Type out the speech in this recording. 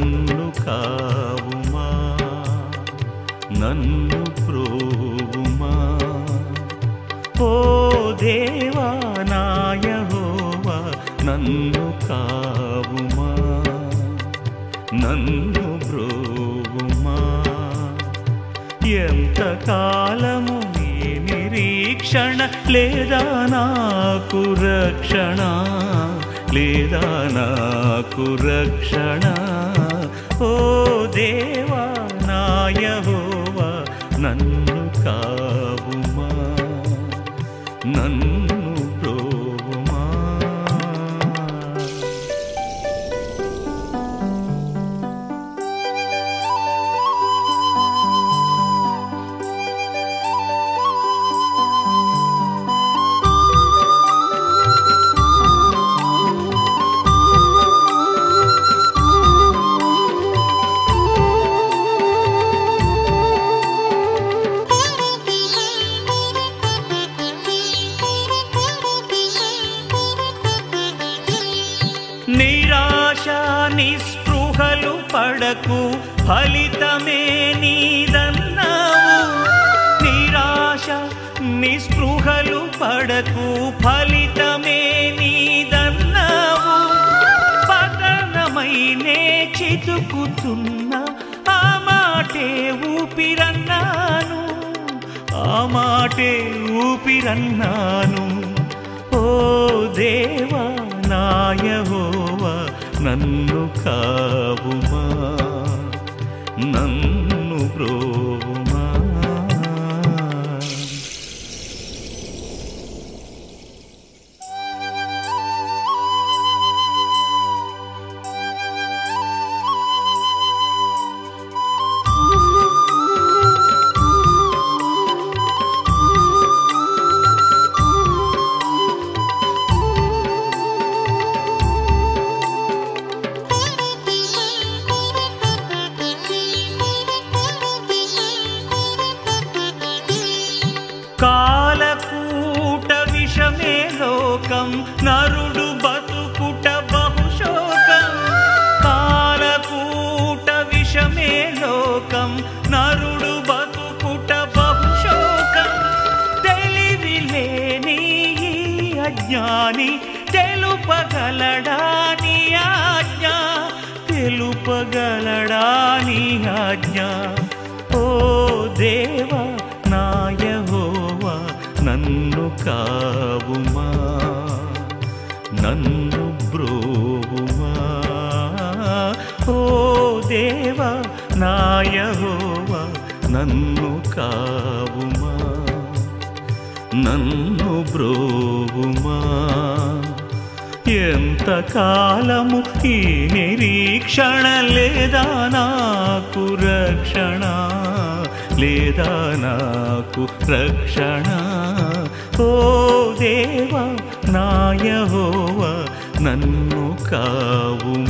నన్ను కావుమా నన్ను ప్రోవుమా ఓ దేవా నాయహోవా నన్ను కావుమా నన్ను బ్రోవుమా ఎంత కాలము నీ నిరీక్షణ లేదా నాకు రక్షణ లేదా నాకు రక్షణ ఓ దేవా నాయహోవా నన్ను కావుమా నన్ను బ్రోవుమా నిరాశ నిస్పృహలు పడకు ఫలితమే నీదన్నావు నిరాశ నిస్పృహలు పడకు ఫలితమే నీదన్నావు పతనమైనే చితుకుతున్న ఆ మాటే ఊపిరన్నాను ఆ మాటే ఊపిరన్నాను ఓ దేవా నాయహోవా నన్ను కావుమా నన్ను బ్రోవుమా కాలకూట విషమే లోకం నరుడు బతుకుట బహుశోకం కాలకూట విషమే లోకం నరుడు బతుకుట బహుశోకం తెలివి లేని ఈ అజ్ఞాని తెలుపగలడాని ఆజ్ఞ తెలుపగలడాని ఆజ్ఞ ఓ దేవా నాయహోవా నన్ను కావుమా నన్ను బ్రోవుమా ఓ దేవా నాయహోవా నన్ను కావుమా నన్ను బ్రోవుమా ఎంత కాలము ఈ నిరీక్షణ లేదా నాకు రక్షణ లేదా నాకు రక్షణ ఓ దేవా నాయహోవా నన్ను కావుమా